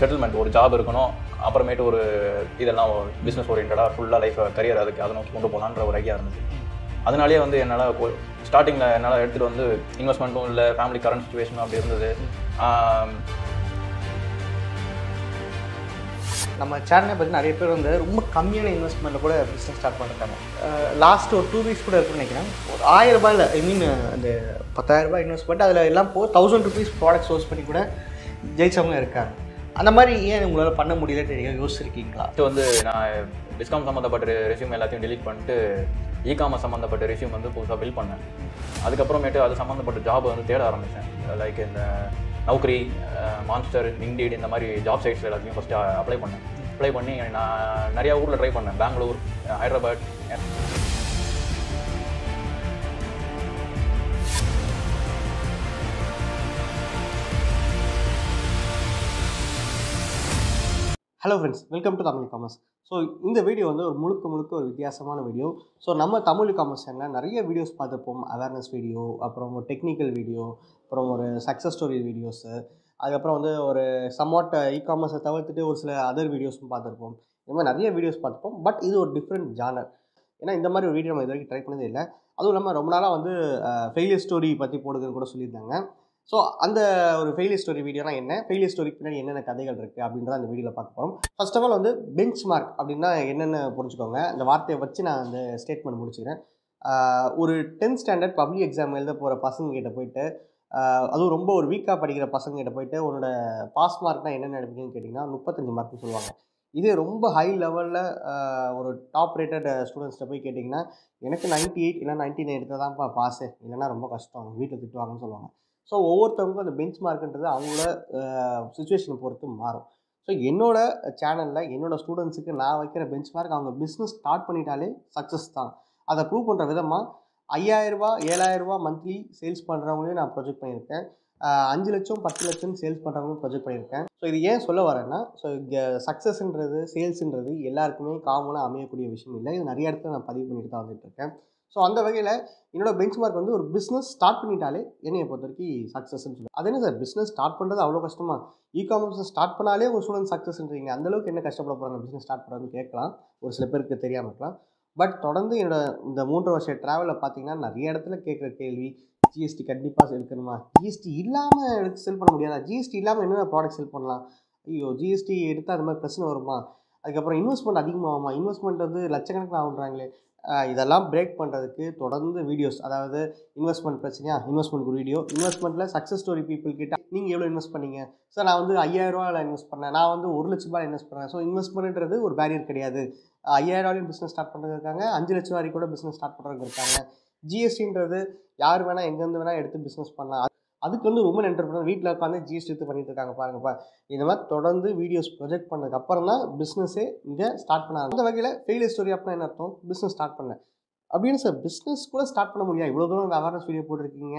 Settlement ஒரு job இருக்கணும் அப்புறமேட்டு ஒரு இதெல்லாம் பிஸ்னஸ் ஓரியன்டாக ஃபுல்லாக லைஃப் கரியர் அதுக்கு அதை நோக்கி கொண்டு போகலான்ற ஒரு ஐடியா இருந்துச்சு அதனாலேயே வந்து என்னால் ஸ்டார்டிங்கில் என்னால் எடுத்துகிட்டு வந்து இன்வெஸ்ட்மெண்ட்டும் இல்லை ஃபேமிலி கரண்ட் சுச்சுவேஷனும் அப்படி இருந்தது ஆம், நம்ம சேனலை பற்றி நிறைய பேர் வந்து ரொம்ப கம்மியான இன்வெஸ்ட்மெண்ட்டில் கூட பிஸ்னஸ் ஸ்டார்ட் பண்ணிருக்காங்க லாஸ்ட் ஒரு டூ வீக்ஸ் கூட இருக்குன்னு நினைக்கிறேன் ஒரு ஆயிரம் ரூபாயில் ஐ மீன் அந்த பத்தாயிரம் ரூபாய் இன்வெஸ்ட் பண்ணிட்டு அதில் எல்லாம் போ தௌசண்ட் ருபீஸ் ப்ராடக்ட் சோர்ஸ் பண்ணி கூட ஜெயிச்சவங்க இருக்காங்க அந்த மாதிரி ஏன் உங்களால் பண்ண முடியலன்னு நீங்கள் யோசிச்சிருக்கீங்களா ஃபஸ்ட்டு வந்து நான் டிஸ்காம் சம்மந்தப்பட்ட ரெஸ்யூம் எல்லாத்தையும் delete பண்ணிட்டு இ காமர்ஸ் சம்மந்தப்பட்ட ரெஸ்யூம் வந்து புதுசாக பில் பண்ணேன் அதுக்கப்புறமேட்டு அது சம்மந்தப்பட்ட ஜாப் வந்து தேட ஆரம்பித்தேன் லைக் இந்த நௌக்கரி மான்ஸ்டர் இண்டீட் இந்த மாதிரி ஜாப் சைட்ஸ் எல்லாத்தையும் ஃபஸ்ட்டு அப்ளை பண்ணேன் அப்ளை பண்ணி நான் நிறையா ஊரில் ட்ரை பண்ணேன் Bangalore Hyderabad hello friends welcome to Tamil commerce so இந்த வீடியோ வந்து ஒரு முழுக்க முழுக்க ஒரு வித்தியாசமான வீடியோ ஸோ நம்ம தமிழ் காமர்ஸ் சேனலில் நிறைய வீடியோஸ் பார்த்துருப்போம் அவேர்னஸ் வீடியோ அப்புறம் ஒரு டெக்னிக்கல் வீடியோ அப்புறம் ஒரு சக்ஸஸ் ஸ்டோரி வீடியோஸு அதுக்கப்புறம் வந்து ஒரு சம்வாட் இ காமர்ஸை தவிர்த்துட்டு ஒரு சில அதர் வீடியோஸும் பார்த்துருப்போம் இந்த மாதிரி நிறைய வீடியோஸ் பார்த்துப்போம் பட் இது ஒரு டிஃப்ரெண்ட் ஜானர் ஏன்னா இந்த மாதிரி ஒரு வீடியோ நம்ம இது வரைக்கும் ட்ரை பண்ணதே இல்லை அதுவும் இல்லாமல் ரொம்ப நாளாக வந்து ஃபெயிலியர் ஸ்டோரி பற்றி போடுதுன்னு கூட சொல்லியிருந்தாங்க ஸோ அந்த ஒரு ஃபெயிலியர் ஸ்டோரி வீடியோனா என்ன ஃபெயிலியர் ஸ்டோரிக்கு பின்னாடி என்னென்ன கதைகள் இருக்குது அப்படின்றத அந்த வீடியோவில் பார்க்க போகிறோம் ஃபர்ஸ்ட் ஆஃப் ஆல் வந்து பெஞ்ச் மார்க் அப்படின்னா என்னென்ன புரிஞ்சுக்கோங்க அந்த வார்த்தையை வச்சு நான் அந்த ஸ்டேட்மெண்ட் முடிச்சுக்கிறேன் ஆஹ் ஒரு டென்த் ஸ்டாண்டர்ட் பப்ளிக் எக்ஸாம் எழுத போகிற பசங்க கிட்ட போயிட்டு ஆஹ் அதுவும் ரொம்ப ஒரு வீக்காக படிக்கிற பசங்க கிட்ட போயிட்டு உன்னோட பாஸ் மார்க்னா என்னென்ன எடுப்பீங்கன்னு கேட்டிங்கன்னா முப்பத்தஞ்சு மார்க்னு சொல்லுவாங்க இதே ரொம்ப ஹை லெவலில் ஒரு டாப் ரேட்டட் ஸ்டூடெண்ட்ஸ்கிட்ட போய் கேட்டிங்கன்னா எனக்கு நைன்ட்டி எயிட் இல்லை நைன்ட்டி நைன் எடுத்தால் தான்ப்பா பாஸு இல்லைன்னா ரொம்ப கஷ்டம் வீட்டில் திட்டுவாங்கன்னு சொல்லுவாங்க ஸோ ஒவ்வொருத்தவங்களுக்கும் அந்த பெஞ்ச் மார்க்குன்றது அவங்களோட சுச்சுவேஷனை பொறுத்து மாறும் ஸோ என்னோட சேனலில் என்னோட ஸ்டூடெண்ட்ஸுக்கு நான் வைக்கிற பெஞ்ச் மார்க் அவங்க பிஸ்னஸ் ஸ்டார்ட் பண்ணிட்டாலே சக்ஸஸ் தான் அதை ப்ரூவ் பண்ணுற விதமாக ஐயாயிரரூபா ஏழாயிரரூபா மந்த்லி சேல்ஸ் பண்ணுறவங்களையும் நான் ப்ரொஜெக்ட் பண்ணியிருக்கேன் ஆஹ் அஞ்சு லட்சம் பத்து லட்சம் சேல்ஸ் பண்ணுறவங்களும் ப்ரொஜெக்ட் பண்ணியிருக்கேன் ஸோ இது ஏன் சொல்ல வரேன்னா ஸோ இங்கே சக்ஸஸ்ன்றது சேல்ஸுன்றது எல்லாருக்குமே காமனாக அமையக்கூடிய விஷயம் இல்லை இது நிறைய இடத்துல நான் பதிவு பண்ணிட்டு தான் வந்துட்டு இருக்கேன் ஸோ அந்த வகையில் என்னோட பெஞ்ச் மார்க் வந்து ஒரு பிஸ்னஸ் ஸ்டார்ட் பண்ணிட்டாலே என்னைய பொறுத்த வரைக்கும் சக்ஸஸ்ன்னு சொல்லுவேன் அது என்ன சார் பிஸ்னஸ் ஸ்டார்ட் பண்ணுறது அவ்வளோ கஷ்டமா இ காமர்ஸ் ஸ்டார்ட் பண்ணாலே ஒரு ஸ்டூடெண்ட் சக்ஸஸ்ன்றீங்க அந்தளவுக்கு என்ன கஷ்டப்பட போகிறாங்க பிஸ்னஸ் ஸ்டார்ட் பண்ணுறதுன்னு கேட்கலாம் ஒரு சில பேருக்கு தெரியாமல் இருக்கலாம் பட் தொடர்ந்து என்னோட இந்த மூன்று வருஷ ட்ராவலில் பார்த்தீங்கன்னா நிறைய இடத்துல கேட்குற கேள்வி ஜிஎஸ்டி கண்டிப்பாக இருக்கணுமா ஜிஎஸ்டி இல்லாமல் எடுத்து செல் பண்ண முடியாதா ஜிஎஸ்டி இல்லாமல் என்னென்ன ப்ராடக்ட் செல் பண்ணலாம் ஐயோ ஜிஎஸ்டி எடுத்தால் அது மாதிரி பிரச்சனை வருமா அதுக்கப்புறம் இன்வெஸ்ட்மெண்ட் அதிகமாகுமா இன்வெஸ்ட்மெண்ட் வந்து லட்சக்கணக்கில் ஆகுன்றாங்களே ஆஹ் இதெல்லாம் பிரேக் பண்ணுறதுக்கு தொடர்ந்து வீடியோஸ் அதாவது இன்வெஸ்ட்மெண்ட் பிரச்சனையா இன்வெஸ்ட்மெண்ட் ஒரு வீடியோ இன்வெஸ்ட்மெண்ட்டில் சக்ஸஸ் ஸ்டோரி பீப்புள் கிட்ட நீங்கள் எவ்வளோ இன்வெஸ்ட் பண்ணீங்க சார் நான் வந்து ஐயாயிரம் ரூபாயில் இன்வெஸ்ட் பண்ணேன் நான் வந்து ஒரு லட்ச ரூபாய் இன்வெஸ்ட் பண்ணேன் ஸோ இன்வெஸ்ட்மெண்ட்ன்றது ஒரு பேரியர் கிடையாது ஐயாயிரம் ரூபாயும் பிஸ்னஸ் ஸ்டார்ட் பண்ணுறது இருக்காங்க அஞ்சு லட்சம் வரைக்கும் கூட பிஸ்னஸ் ஸ்டார்ட் பண்ணுறவங்க இருக்காங்க ஜிஎஸ்டின்றது யார் வேணால் எங்கேருந்து வேணால் எடுத்து பிஸ்னஸ் பண்ணலாம் அதுக்கு வந்து உமன் என்டர்பிரினர் வீட்டில் உட்காந்து ஜிஎஸ்டி எடுத்து பண்ணிட்டு இருக்காங்க பாருங்கப்பா இந்த மாதிரி தொடர்ந்து வீடியோஸ் ப்ரொஜெக்ட் பண்ணதுக்கு அப்புறம் தான் பிஸ்னஸே இங்கே ஸ்டார்ட் பண்ண அந்த வகையில் ஃபெயிலியர் ஸ்டோரி அப்படின்னா என்ன அர்த்தம் பிஸ்னஸ் ஸ்டார்ட் பண்ணேன் அப்படின்னு சார் பிஸ்னஸ் கூட ஸ்டார்ட் பண்ண முடியாது இவ்வளோ தூரம் அவேர்னஸ் வீடியோ போட்டிருக்கீங்க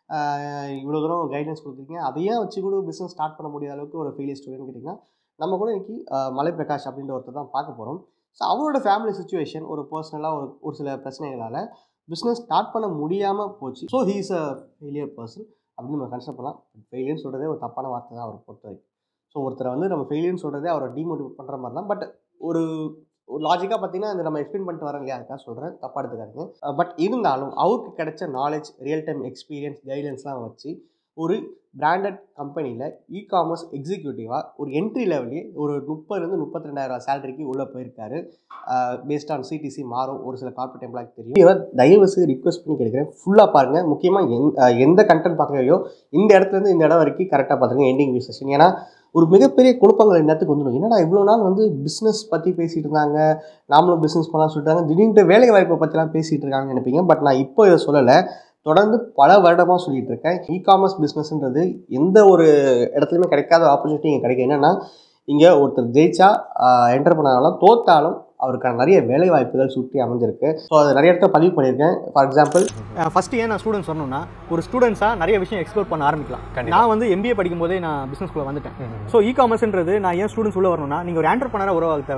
ஆஹ் இவ்வளோ தூரம் கைடன்ஸ் கொடுத்துருக்கீங்க அதையே வச்சு கூட பிஸ்னஸ் ஸ்டார்ட் பண்ண முடியாத அளவுக்கு ஒரு ஃபெயிலியர் ஸ்டோரின்னு கேட்டிங்கன்னா நம்ம கூட இன்னைக்கு ஆஹ் மலை பிரகாஷ் அப்படின்ற ஒருத்தர் தான் பார்க்க போகிறோம் ஸோ அவரோட ஃபேமிலி சுச்சுவேஷன் ஒரு பர்சனலாக ஒரு ஒரு சில பிரச்சனைகளால் பிஸ்னஸ் ஸ்டார்ட் பண்ண முடியாமல் போச்சு so he is a failure person அப்படின்னு நம்ம கன்சிடர் பண்ணலாம் ஃபெயிலியர்னு சொல்கிறதே ஒரு தப்பான வார்த்தை தான் அவரை பொறுத்த வரைக்கும் ஸோ ஒருத்தரை வந்து நம்ம ஃபெயிலியர்னு சொல்கிறதே அவரை டிமோட்டிவேட் பண்ணுற மாதிரி தான் பட் ஒரு ஒரு லாஜிக்காக பார்த்தீங்கன்னா இந்த நம்ம எக்ஸ்பிளைன் பண்ணிட்டு வரேன் இல்லையா அதுக்காக சொல்கிறேன் தப்பாக எடுத்துக்காதீங்க பட் இருந்தாலும் அவருக்கு கிடைச்ச நாலேஜ் ரியல் டைம் எக்ஸ்பீரியன்ஸ் கைடன்ஸ்லாம் வச்சு ஒரு பிராண்டட் கம்பெனியில் இ காமர்ஸ் எக்ஸிக்யூட்டிவாக ஒரு என்ட்ரி லெவலே ஒரு முப்பதுலேருந்து முப்பத்தி ரெண்டாயிரம் சேலரிக்கு உள்ளே போயிருக்காரு பேஸ்ட் ஆன் சிடிசி மாறும் ஒரு சில கார்பரேட் எம்ப்ளாய்க்கு தெரியும் இவர் தயவு செய்து ரிக்வஸ்ட் பண்ணி கேட்குறேன் ஃபுல்லாக பாருங்கள் முக்கியமாக எந் அஹ் எந்த கண்டென்ட் பார்க்குறையோ இந்த இடத்துலேருந்து இந்த இடம் வரைக்கும் கரெக்டாக பார்த்துருங்க எண்டிங் வியூ செஷன் ஏன்னா ஒரு மிகப்பெரிய குழப்பங்கள் இந்த இடத்துக்கு வந்துடும் என்னடா இவ்வளோ நாள் வந்து பிஸ்னஸ் பற்றி பேசிகிட்டு இருந்தாங்க நாமளும் பிஸ்னஸ் பண்ணலாம் சொல்லிட்டாங்க திடீர்னு வேலை வாய்ப்பை பற்றிலாம் பேசிகிட்டு இருக்காங்கன்னு நினைப்பீங்க பட் நான் இப்போ இதை சொல்லலை தொடர்ந்து பல வருடமாக சொல்லிட்டு இருக்கேன் இ காமர்ஸ் பிஸ்னஸ்ன்றது எந்த ஒரு இடத்துலையுமே கிடைக்காத ஆப்பர்ச்சுனிட்டி இங்கே கிடைக்கும் என்னென்னா இங்கே ஒருத்தர் ஜெயிச்சா என்டர் பண்ணாலும் தோத்தாலும் அவருக்கான நிறைய வேலை வாய்ப்புகள் சுற்றி அமைஞ்சிருக்கு ஸோ அது நிறைய இடத்துல பதிவு பண்ணியிருக்கேன் ஃபார் எக்ஸாம்பிள் ஃபஸ்ட்டு ஏன் நான் ஸ்டூடெண்ட்ஸ் சொன்னோம்னா ஒரு ஸ்டூடெண்ட்ஸாக நிறைய விஷயம் எக்ஸ்ப்ளோர் பண்ண ஆரம்பிக்கலாம் கண்டிப்பா. நான் வந்து எம்பிஏ படிக்கும் போதே நான் பிஸ்னஸ்க்குள்ளே வந்துட்டேன் ஸோ இ காமர்ஸ்ன்றது நான் ஏன் ஸ்டூடெண்ட்ஸ் உள்ள வரணும்னா நீங்கள் ஒரு ஆண்டர்பனராக உருவாக தேவையில்ல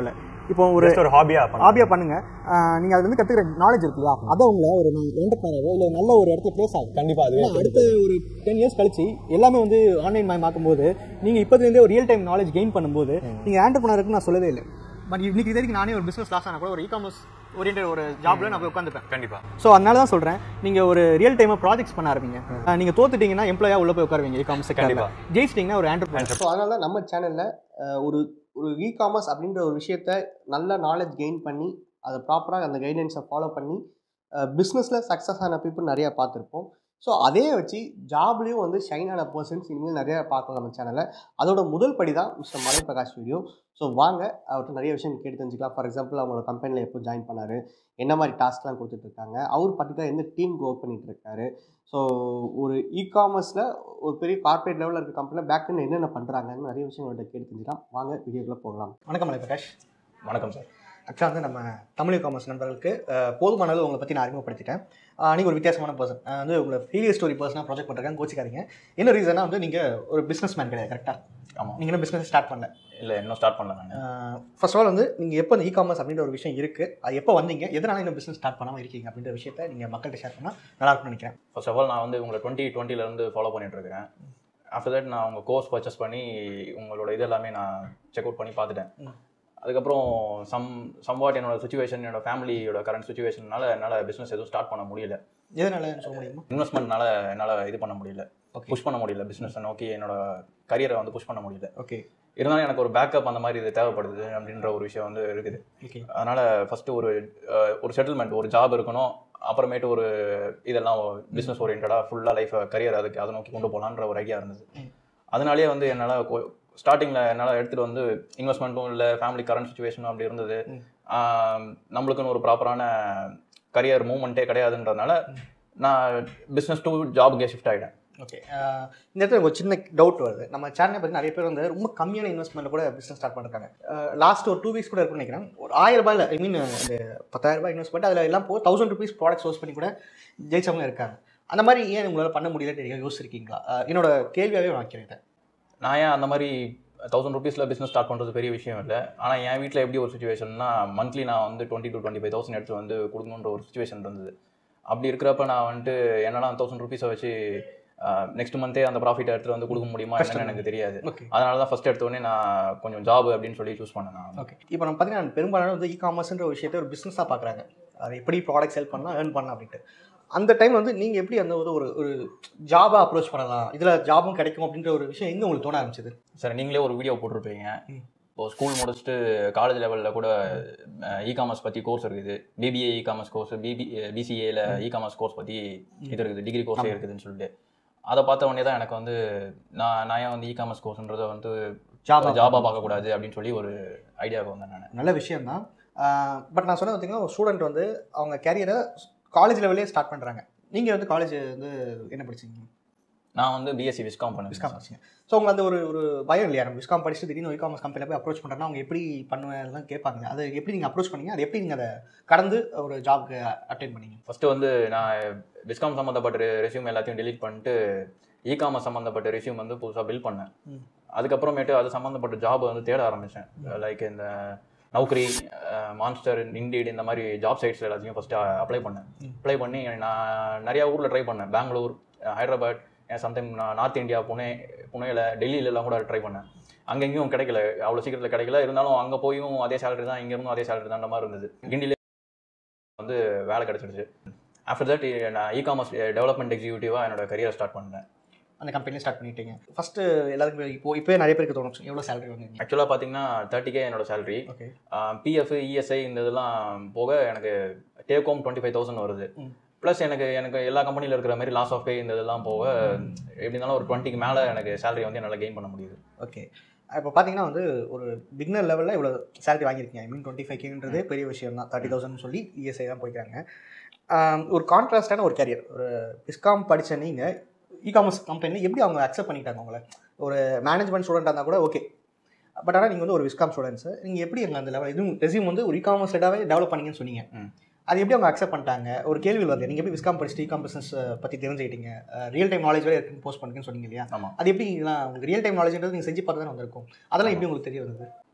இப்போ ஒரு ஜஸ்ட் ஒரு ஹாபியா பண்ணலாம் ஹாபியாக பண்ணுங்க நீங்கள் அதுல இருந்து கற்றுக்கிற நாலேஜ் இருக்கு இல்லையா அதை உங்களை ஒரு என்டர்பிரைனரோ இல்லை நல்ல ஒரு இடத்துல ப்ளேஸ் ஆகும் கண்டிப்பா அதுவே ஏன்னா அடுத்த ஒரு டென் இயர்ஸ் கழிச்சு எல்லாமே வந்து ஆன்லைன் மயம் ஆக்கும்போது நீங்கள் இப்போதுலேருந்தே ஒரு ரியல் டைம் நாலேஜ் கெயின் பண்ணும்போது நீங்கள் ஆண்டர்பனருக்கு நான் சொல்லவே இல்லை பட் இன்னைக்கு இது வரைக்கும் நானே ஒரு பிஸ்னஸ் லாஸ் ஆனால் கூட ஒரு இ காமர்ஸ் ஓரியன்ட் ஒரு ஜாப்ல நான் போய் உட்காந்துப்பேன் கண்டிப்பா ஸோ அதனால தான் சொல்கிறேன் நீங்கள் ஒரு ரியல் டைமாக ப்ராஜெக்ட்ஸ் பண்ண ஆரம்பிங்க நீங்கள் தோத்துட்டீங்கன்னா எம்ப்ளாயாக உள்ள போய் உட்காருவீங்க இ காமர்ஸ் கண்டிப்பா. ஜெயிச்சிட்டிங்கன்னா ஒரு ஆண்டர்பனர் ஸோ அதனால நம்ம சேனலில் ஒரு ஒரு இ காமர்ஸ் அப்படின்ற ஒரு விஷயத்த நல்ல நாலேஜ் கெயின் பண்ணி அதை ப்ராப்பராக அந்த கைடன்ஸை ஃபாலோ பண்ணி பிஸ்னஸில் சக்ஸஸ் ஆன பீப்புள் நிறையா பார்த்துருப்போம் ஸோ அதே வச்சு ஜாப்லேயும் வந்து ஷைன் ஆன பர்சன்ஸ் இனிமேல் நிறையா பார்க்கலாம் நம்ம சேனலில் அதோட முதல் படி தான் மிஸ்டர் மலை பிரகாஷ் வீடியோ ஸோ வாங்க அவர்கிட்ட நிறைய விஷயம் கேட்டு தெரிஞ்சுக்கலாம் ஃபார் எக்ஸாம்பிள் அவங்களோட கம்பெனியில் எப்போ ஜாயின் பண்ணார் என்ன மாதிரி டாஸ்க்லாம் கொடுத்துட்ருக்காங்க அவர் பர்டிகுலர் எந்த டீமுக்கு ஒர்க் பண்ணிட்டு இருக்காரு ஸோ ஒரு இ காமர்ஸில் ஒரு பெரிய கார்ப்பரேட் லெவலில் இருக்க கம்பெனியில் பேக் என்னென்ன பண்ணுறாங்கன்னு நிறைய விஷயங்கள்ட்ட கேட்டு தெரிஞ்சுக்கலாம் வாங்க வீடியோக்குள்ளே போகலாம் வணக்கம் மலை பிரகாஷ் வணக்கம் சார் ஆக்சுவலாக வந்து நம்ம தமிழ் காமர்ஸ் நண்பர்களுக்கு அஹ், போதுமான அளவு உங்களை பற்றி நான் அறிமுகப்படுத்திட்டேன் அஹ், நீங்கள் ஒரு வித்தியாசமான பர்சன் வந்து உங்களை ஃபீலியர் ஸ்டோரி பர்சனாக ப்ராஜெக்ட் பண்ணுறாங்க கோச்சிக்காதீங்க என்ன ரீசனா வந்து நீங்கள் ஒரு பிஸ்னஸ் மேன் கிடையாது கரெக்டாக ஆமாம் நீங்கள் இன்னும் பிஸ்னஸ் ஸ்டார்ட் பண்ணல இல்லை இன்னும் ஸ்டார்ட் பண்ணல நான் ஃபர்ஸ்ட் ஆஃப் ஆல் வந்து நீங்கள் எப்போ இந்த இ காமர்ஸ் அப்படின்ற ஒரு விஷயம் இருக்குது அது எப்போ வந்தீங்க எதனால இன்னும் பிஸ்னஸ் ஸ்டார்ட் பண்ணாமல் இருக்கீங்க அப்படின்ற விஷயத்த நீங்கள் மக்கள்கிட்ட ஷேர் பண்ணால் நல்லா இருக்கும்னு நினைக்கிறேன் ஃபர்ஸ்ட் ஆஃப் ஆல் நான் வந்து உங்களை டுவெண்ட்டி டுவெண்ட்டிலேருந்து ஃபாலோ பண்ணிட்டு இருக்கேன் ஆஃப்டர் தட் நான் உங்கள் கோர்ஸ் பர்ச்சேஸ் பண்ணி உங்களோட இது எல்லாமே நான் செக் அவுட் பண்ணி பார்த்துட்டேன் ம். அதுக்கப்புறம் சம் சம்வாட் என்னோட சுச்சுவேஷன் என்னோட ஃபேமிலியோட கரண்ட் சுச்சுவேஷனால என்னால் பிஸ்னஸ் எதுவும் ஸ்டார்ட் பண்ண முடியல எதனால சொல்ல முடியுமா இன்வெஸ்ட்மெண்ட்னால என்னால் இது பண்ண முடியல ஓகே புஷ் பண்ண முடியல பிஸ்னஸை நோக்கி என்னோட கரியரை வந்து புஷ் பண்ண முடியல ஓகே இருந்தாலும் எனக்கு ஒரு பேக்கப் அந்த மாதிரி இது தேவைப்படுது அப்படின்ற ஒரு விஷயம் வந்து இருக்குது ஓகே அதனால் ஃபஸ்ட்டு ஒரு அஹ், ஒரு செட்டில்மெண்ட் ஒரு ஜாப் இருக்கணும் அப்புறமேட்டு ஒரு இதெல்லாம் பிஸ்னஸ் ஓரியன்டாக ஃபுல்லாக லைஃப் கரியர் அதுக்கு அதை நோக்கி கொண்டு போகலான்ற ஒரு ஐடியா இருந்தது ம். அதனாலேயே வந்து என்னால் ஸ்டார்டிங்கில் என்னால் எடுத்துகிட்டு வந்து இன்வெஸ்ட்மெண்ட்டும் இல்லை ஃபேமிலி கரண்ட் சுச்சுவேஷனும் அப்படி இருந்தது ம். ஆஹ், நம்மளுக்குன்னு ஒரு ப்ராப்பரான கரியர் மூவ்மெண்ட்டே கிடையாதுன்றதுனால நான் பிஸ்னஸ் டு ஜாபுக்கே ஷிஃப்ட் ஆகிட்டேன் ஓகே இந்த இடத்துல ஒரு சின்ன டவுட் வருது நம்ம சேனலை பற்றி நிறைய பேர் வந்து ரொம்ப கம்மியான இன்வெஸ்ட்மெண்ட் கூட பிஸ்னஸ் ஸ்டார்ட் பண்ணிருக்காங்க லாஸ்ட் ஒரு டூ வீக்ஸ் கூட இருக்குன்னு நினைக்கிறேன் ஒரு ஆயிரம் ரூபாயில் ஐ மீன் இந்த பத்தாயிரம் ரூபாய் இன்வெஸ்ட்மெண்ட் அதில் எல்லாம் போய் தௌசண்ட் ருபீஸ் ப்ராடக்ட் சோர்ஸ் பண்ணி கூட ஜெயிச்சவங்க இருக்காங்க அந்த மாதிரி ஏன் உங்களால் பண்ண முடியலன்னு நீங்கள் யோசிச்சிருக்கீங்களா அஹ் என்னோட கேள்வியாகவே நான் வைக்கிறேன் இதை. நான் ஏன் அந்த மாதிரி தௌசண்ட் ருபீஸில் பிஸ்னஸ் ஸ்டார்ட் பண்ணுறது பெரிய விஷயம் இல்லை ஆனால் என் வீட்டில் எப்படி ஒரு சுச்சுவேஷன்னா மந்த்லி நான் வந்து twenty to twenty five thousand எடுத்து வந்து கொடுக்கணுன்ற ஒரு சுச்சுவேஷன் இருந்தது அப்படி இருக்கிறப்ப நான் வந்துட்டு என்னால் தௌசண்ட் ருபீஸை வச்சு நெக்ஸ்ட் மந்த்தே அந்த ப்ராஃபிட் எடுத்துகிட்டு வந்து கொடுக்க முடியுமா என்னன்னு எனக்கு தெரியாது ஓகே அதனால தான் ஃபஸ்ட் எடுத்தோடனே நான் கொஞ்சம் ஜாப் அப்படின்னு சொல்லி சூஸ் பண்ணேன் நான் ஓகே இப்போ நம்ம பார்த்தீங்கன்னா பெரும்பாலான வந்து இ காமர்ஸ்ன்ற ஒரு விஷயத்தை ஒரு பிஸ்னஸாக பார்க்குறாங்க அது எப்படி ப்ராடக்ட் செல் பண்ணலாம் ஏர்ன் பண்ணலாம் அப்படின்ட்டு அந்த டைம் வந்து நீங்கள் எப்படி அந்த ஒரு ஒரு ஒரு ஜாபாக அப்ரோச் பண்ணலாம் இதில் ஜாபும் கிடைக்கும் அப்படின்ற ஒரு விஷயம் எங்கே உங்களுக்கு தோண ஆரம்பிச்சது சரி நீங்களே ஒரு வீடியோ போட்டிருப்பீங்க ம். இப்போ ஸ்கூல் முடிச்சுட்டு காலேஜ் லெவலில் கூட இ காமர்ஸ் பற்றி கோர்ஸ் இருக்குது BBA e commerce course BB பிசிஏல இ காமர்ஸ் கோர்ஸ் பற்றி இது இருக்குது டிகிரி கோர்ஸே இருக்குதுன்னு சொல்லிட்டு அதை பார்த்த உடனே தான் எனக்கு வந்து நான் நான் ஏன் வந்து இ காமர்ஸ் கோர்ஸ்ன்றதை வந்து ஜாபா ஜாபாக பார்க்கக்கூடாது அப்படின்னு சொல்லி ஒரு ஐடியாவுக்கு வந்தேன் நான் நல்ல விஷயம் தான் பட் நான் சொன்னது பார்த்தீங்கன்னா ஒரு ஸ்டூடெண்ட் வந்து அவங்க கேரியரை காலேஜ் லெவலே ஸ்டார்ட் பண்ணுறாங்க நீங்கள் வந்து காலேஜ் வந்து என்ன படிச்சீங்க நான் வந்து பிஎஸ்சி விஸ்காம் பண்ணேன் விஸ்காம் படிச்சீங்க ஸோ உங்களுக்கு அந்த ஒரு ஒரு பயம் இல்லையா நம்ம விஸ்காம் படிச்சுட்டு திடீர்னு ஒரு காமர்ஸ் கம்பெனியில் போய் அப்ரோச் பண்ணுறேன்னா அவங்க எப்படி பண்ணுவேன் கேட்பாங்க அதை எப்படி நீங்கள் அப்ரோச் பண்ணீங்க அதை எப்படி நீங்கள் அதை கடந்து ஒரு ஜாப்க்கு அட்டென்ட் பண்ணீங்க ஃபஸ்ட்டு வந்து நான் விஸ்காம் சம்மந்தப்பட்ட ரெஸ்யூம் எல்லாத்தையும் delete பண்ணிட்டு இ காமர்ஸ் சம்மந்தப்பட்ட ரெஸ்யூம் வந்து புதுசாக பில் பண்ணேன் ம். அதுக்கப்புறமேட்டு அது சம்மந்தப்பட்ட ஜாப் வந்து தேட ஆரம்பித்தேன் லைக் இந்த நௌக்கரி மான்ஸ்டர் இண்டீட் இந்த மாதிரி ஜாப் சைட்ஸ் எல்லாத்தையும் ஃபஸ்ட்டு அப்ளை பண்ணேன் ம். அப்ளை பண்ணி நான் நிறையா ஊரில் ட்ரை பண்ணேன் பெங்களூர் ஹைதராபாத் சம்டைம் நான் நார்த் இந்தியா புனே புனேல டெல்லியிலலாம் கூட ட்ரை பண்ணேன் அங்கங்கேயும் கிடைக்கல அவ்வளோ சீக்கிரத்தில் கிடைக்கல இருந்தாலும் அங்கே போயும் அதே சேலரி தான் இங்கே இருந்தும் அதே சேலரி தான் மாதிரி இருந்தது கிண்டிலே வந்து வேலை கிடச்சிடுச்சு ஆஃப்டர் தட் நான் இ காமர்ஸ் டெவலப்மெண்ட் எக்ஸிக்யூட்டிவாக என்னோட கரியர் ஸ்டார்ட் பண்ணேன் அந்த கம்பெனியில் ஸ்டார்ட் பண்ணிட்டீங்க ஃபஸ்ட்டு எல்லாருக்கும் இப்போ இப்போ நிறைய பேருக்கு தோணும் எவ்வளோ சேலரி வாங்குறீங்க ஆக்சுவலாக பார்த்தீங்கன்னா தேர்ட்டிக்கே என்னோட சேலரி ஓகே பிஎஃப் இஎஸ்ஐ இந்த இதெல்லாம் போக எனக்கு take home twenty five thousand வருது ம். ப்ளஸ் எனக்கு எனக்கு எல்லா கம்பெனியில் இருக்கிற மாதிரி லாஸ் ஆஃப் பே இந்த இதெல்லாம் போக எப்படி இருந்தாலும் ஒரு டுவெண்ட்டிக்கு மேலே எனக்கு சேலரி வந்து என்னால் கெயின் பண்ண முடியுது ஓகே இப்போ பார்த்தீங்கன்னா வந்து ஒரு பிக்னர் லெவலில் இவ்வளோ சேலரி வாங்கியிருக்கீங்க ஐ மீன் டுவெண்ட்டி ஃபைவ் கேன்றது பெரிய விஷயம் தான் தேர்ட்டி தௌசண்ட் சொல்லி இஎஸ்ஐ தான் போய்க்கிறாங்க ஆம், ஒரு கான்ட்ராஸ்டான ஒரு கேரியர் ஒரு விஸ்காம் படித்த நீங்கள் இ காமர்ஸ் கம்பெனியில் எப்படி அவங்க அக்செப்ட் பண்ணிட்டாங்க உங்களை ஒரு மேனேஜ்மெண்ட் ஸ்டூடெண்ட்டாக இருந்தால் கூட ஓகே பட் ஆனால் நீங்கள் வந்து ஒரு விஸ்காம் ஸ்டூடெண்ட்ஸ் நீங்கள் எப்படி அங்கே அந்த லெவல் இதுவும் ரெசியூம் வந்து ஒரு இ காமர்ஸ் ரெடாகவே டெவலப் பண்ணீங்கன்னு சொன்னீங்க ம். அது எப்படி அவங்க அக்செப்ட் பண்ணிட்டாங்க ஒரு கேள்வி வருது நீங்கள் எப்படி விஸ்காம் படிச்சுட்டு இ காம் பிஸ்னஸ் பற்றி தெரிஞ்சுக்கிட்டீங்க ரியல் டைம் நாலேஜ் வேறு இருக்குன்னு போஸ்ட் பண்ணுங்கன்னு சொன்னீங்க இல்லையா ஆமாம் அது எப்படி இதெல்லாம் உங்களுக்கு ரியல் டைம் நாலேஜ்ன்றது நீங்கள் செஞ்சு பார்த்து தானே வந்திருக்கும் அதெல்லாம் எப்படி உங்களுக்கு தெரிய வந்தது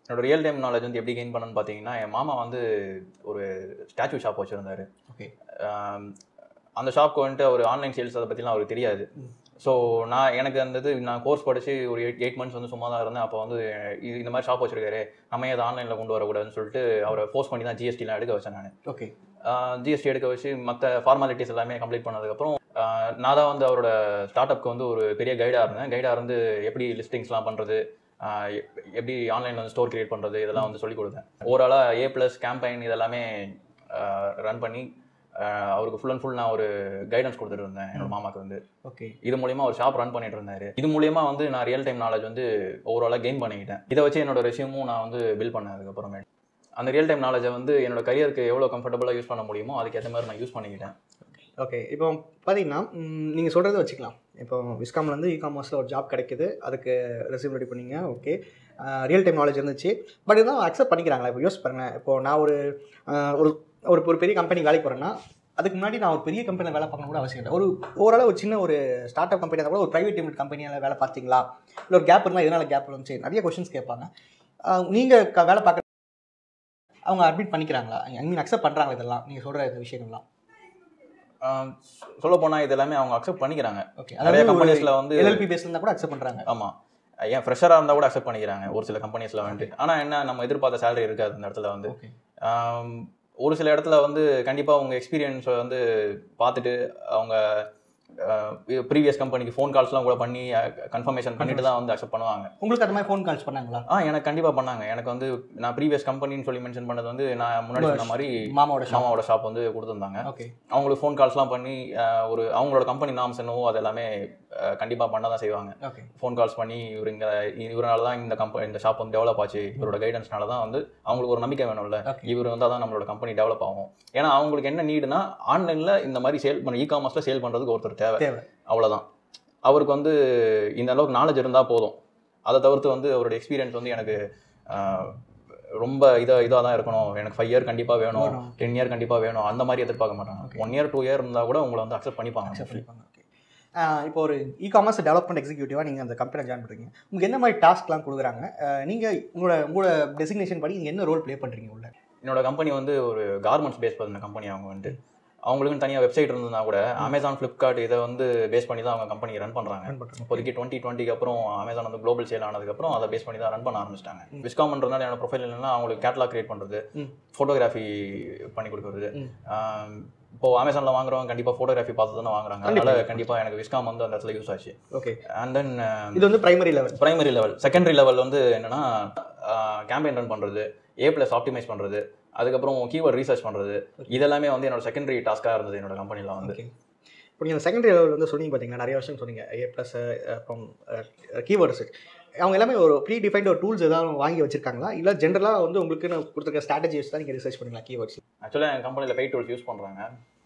என்னோட ரியல் டைம் நாலேஜ் வந்து எப்படி கெயின் பண்ணேன்னு பார்த்தீங்கன்னா என் மாமா வந்து ஒரு ஸ்டாச்சு ஷாப் வச்சுருந்தாரு ஓகே அந்த ஷாப்க்கு வந்துட்டு அவர் ஆன்லைன் சேல்ஸ் அதை பற்றிலாம் அவருக்கு தெரியாது ஸோ நான் எனக்கு அந்த இது நான் கோர்ஸ் படித்து ஒரு எயிட் எயிட் மந்த்ஸ் வந்து சும்மா தான் இருந்தேன் அப்போ வந்து இது இந்த மாதிரி ஷாப் வச்சிருக்காரு நம்ம ஏன் அதை ஆன்லைனில் கொண்டு வரக்கூடாதுன்னு சொல்லிட்டு அவரை ஃபோர்ஸ் பண்ணி தான் ஜிஎஸ்டிலாம் எடுக்க வச்சேன் நான் ஓகே ஜிஎஸ்டி எடுக்க வச்சு மற்ற ஃபார்மாலிட்டிஸ் எல்லாமே கம்ப்ளீட் பண்ணதுக்கப்புறம் ஆஹ் நான் தான் வந்து அவரோட ஸ்டார்ட் அப்க்கு வந்து ஒரு பெரிய கைடாக இருந்தேன் கைடாக இருந்து எப்படி லிஸ்டிங்ஸ்லாம் பண்ணுறது எப்படி ஆன்லைனில் வந்து ஸ்டோர் கிரியேட் பண்ணுறது இதெல்லாம் வந்து சொல்லிக் கொடுத்தேன் ஓவராலாக ஏ ப்ளஸ் கேம்பெயின் இதெல்லாமே ரன் பண்ணி ஆஹ் அவருக்கு ஃபுல் அண்ட் ஃபுல் நான் ஒரு கைடன்ஸ் கொடுத்துட்டு இருந்தேன் என்னோட மாமாக்கு வந்து ஓகே இது மூலியமா ஒரு ஷாப் ரன் பண்ணிட்டு இருந்தாரு இது மூலியமா வந்து நான் ரியல் டைம் நாலேஜ் வந்து ஓவராலாக கெயின் பண்ணிக்கிட்டேன் இதை வச்சு என்னோட ரெசியூமும் நான் வந்து பில் பண்ணேன் அதுக்கப்புறமே அந்த ரியல் டைம் நாலேஜை வந்து என்னோட கரியருக்கு எவ்வளோ கம்ஃபர்டபுளாக யூஸ் பண்ண முடியுமோ அதுக்கேற்ற மாதிரி நான் யூஸ் பண்ணிக்கிட்டேன் ஓகே இப்போ பார்த்தீங்கன்னா நீங்கள் சொல்கிறத வச்சுக்கலாம் இப்போ விஸ்காம்லேருந்து இ காமர்ஸில் ஒரு ஜாப் கிடைக்குது அதுக்கு ரெசியூம் ரெடி பண்ணீங்க ஓகே ரியல் டைம் நாலேஜ் இருந்துச்சு பட் இருந்தால் அக்செப்ட் பண்ணிக்கிறாங்களா இப்போ யோசிச்சு பாருங்க இப்போ நான் ஒரு ஆஹ், ஒரு ஒரு ஒரு பெரிய கம்பெனி வேலைக்கு போகிறேன்னா அதுக்கு முன்னாடி நான் ஒரு பெரிய கம்பெனியில் வேலை பார்க்கணும் கூட அவசியம் இல்லை ஒரு ஓரளவு ஒரு சின்ன ஒரு ஸ்டார்ட் அப் கம்பெனி கூட ஒரு ப்ரைவேட் லிமிட் கம்பெனியால் வேலை பார்த்தீங்களா இல்லை ஒரு கேப் இருந்தால் எதனால் கேப் இருந்துச்சு நிறைய கொஷின்ஸ் கேட்பாங்க நீங்கள் க வேலை பார்க்க அவங்க அட்மிட் பண்ணிக்கிறாங்களா ஐ மீன் அக்செப்ட் பண்ணுறாங்களா இதெல்லாம் நீங்கள் சொல்கிற இந்த விஷயங்கள்லாம் சொல்ல போனால் இது எல்லாமே அவங்க அக்செப்ட் பண்ணிக்கிறாங்க ஓகே நிறைய அதாவது கம்பெனிஸில் வந்து எல்எல்பி பேஸ்ல இருந்தா கூட அக்செப்ட் பண்றாங்க ஆமாம் ஏன் ஃப்ரெஷராக இருந்தால் கூட அக்செப்ட் பண்ணிக்கிறாங்க ஒரு சில கம்பெனிஸில் வந்துட்டு ஆனால் என்ன நம்ம எதிர்பார்த்த சேலரி இருக்காது அந்த இடத்துல வந்து ஓகே ஆம், ஒரு சில இடத்துல வந்து கண்டிப்பாக உங்கள் எக்ஸ்பீரியன்ஸை வந்து பார்த்துட்டு அவங்க ப்ரீவியஸ் கம்பெனிக்கு ஃபோன் கால்ஸ்லாம் கூட பண்ணி கன்ஃபர்மேஷன் பண்ணிட்டு தான் வந்து அக்செப்ட் பண்ணுவாங்க உங்களுக்கு அந்த மாதிரி ஃபோன் கால்ஸ் பண்ணாங்களா ஆ எனக்கு கண்டிப்பாக பண்ணாங்க எனக்கு வந்து நான் ப்ரீவியஸ் கம்பெனின்னு சொல்லி மென்ஷன் பண்ணது வந்து நான் முன்னாடி சொன்ன மாதிரி மாமாவோட ஷாப் மாமாவோட ஷாப் வந்து கொடுத்துருந்தாங்க ஓகே அவங்களுக்கு ஃபோன் கால்ஸ்லாம் பண்ணி அஹ், ஒரு அவங்களோட கம்பெனி நாம்ஸ் என்னவோ அது எல்லாமே கண்டிப்பாக பண்ண தான் செய்வாங்க ஓகே ஃபோன் கால்ஸ் பண்ணி இவர் இங்கே இவரால தான் இந்த கம்பெனி இந்த ஷாப் வந்து டெவலப் ஆச்சு இவரோட கைடன்ஸ்னால தான் வந்து அவங்களுக்கு ஒரு நம்பிக்கை வேணும்ல Okay. இவர் வந்தால் தான் நம்மளோட கம்பெனி டெவலப் ஆகும் ஏன்னா அவங்களுக்கு என்ன நீடுனா ஆன்லைனில் இந்த மாதிரி சேல் பண்ண இ காமர்ஸில் சேல் பண்ணுறதுக்கு ஒருத்தர் தேவை தேவை அவ்வளோதான் அவருக்கு வந்து இந்த அளவுக்கு நாலேஜ் இருந்தால் போதும் அதை தவிர்த்து வந்து அவரோட எக்ஸ்பீரியன்ஸ் வந்து எனக்கு ஆஹ், ரொம்ப இதாக இதாக தான் இருக்கணும் எனக்கு ஃபைவ் இயர் கண்டிப்பாக வேணும் வேணும். டென் இயர் கண்டிப்பாக வேணும் அந்த மாதிரி எதிர்பார்க்க மாட்டாங்க Okay. One year two year இருந்தால் கூட உங்களை வந்து அக்செப்ட் பண்ணிப்பாங்க அக்செப்ட் பண்ணிப்பாங்க ஓகே இப்போ ஒரு இ காமர்ஸ் டெவலப்மெண்ட் எக்ஸிக்யூட்டிவாக நீங்கள் அந்த கம்பெனியில் ஜாயின் பண்ணுறீங்க உங்களுக்கு என்ன மாதிரி டாஸ்க்லாம் கொடுக்குறாங்க நீங்கள் உங்களோட உங்களோட டெசிக்னேஷன் படி நீங்கள் என்ன ரோல் ப்ளே பண்ணுறீங்க உள்ள என்னோட கம்பெனி வந்து ஒரு கார்மெண்ட்ஸ் பேஸ் பண்ண கம்பெனி அவங்க வந்துட்டு அவங்களுக்குன்னு தனியாக வெப்சைட் இருந்ததுனா கூட அமேசான் ஃப்ளிப்கார்ட் இதை வந்து பேஸ் பண்ணி தான் அவங்க கம்பெனி ரன் பண்ணுறாங்க ரன் பண்ணுறோம் இப்போதைக்கு டுவெண்ட்டி டுவெண்ட்டிக்கு அப்புறம் அமேசான் வந்து குளோபல் சேல் ஆனதுக்கப்புறம் அதை பேஸ் பண்ணி தான் ரன் பண்ண ஆரம்பிச்சிட்டாங்க விஸ்காம்ன்றதுனால என்னோட ப்ரொஃபைல் என்னன்னா அவங்களுக்கு கேட்லாக் கிரியேட் பண்ணுறது ம். ஃபோட்டோகிராஃபி பண்ணி கொடுக்குறது ம். ஆம், இப்போ அமேசானில் வாங்குறவங்க கண்டிப்பாக ஃபோட்டோகிராஃபி பார்த்து தானே வாங்குறாங்க அதனால கண்டிப்பாக எனக்கு விஸ்காம் வந்து அந்த இடத்துல யூஸ் ஆச்சு ஓகே அண்ட் தென் இது வந்து primary level primary level secondary level வந்து என்னன்னா கேம்பெயின் ரன் பண்ணுறது ஏ ப்ளஸ் ஆப்டிமைஸ் பண்ணுறது அதுக்கப்புறம் கீவேர்ட் ரீசர்ச் பண்ணுறது இதெல்லாமே வந்து என்னோட செகண்டரி டாஸ்க்காக இருந்தது என்னோட கம்பெனியில் வந்து ஓகே இப்போ நீங்கள் செகண்டரி லெவல் வந்து சொன்னீங்க பார்த்தீங்கன்னா நிறைய விஷயம் சொன்னீங்க ஏ ப்ளஸ் அப்புறம் கீவேர்ட்ஸ் அவங்க எல்லாமே ஒரு ப்ரீ டிஃபைன்ட் ஒரு டூல்ஸ் ஏதாவது வாங்கி வச்சிருக்காங்களா இல்லை ஜென்ரலாக வந்து உங்களுக்கு கொடுத்துருக்க ஸ்ட்ராட்டஜி வச்சு தான் நீங்கள் ரிசர்ச் பண்ணுங்களா கீவேர்ட்ஸ் ஆக்சுவலாக என் கம்பெனியில் பெய்ட் டூல்ஸ் யூஸ் பண்ணுறாங்க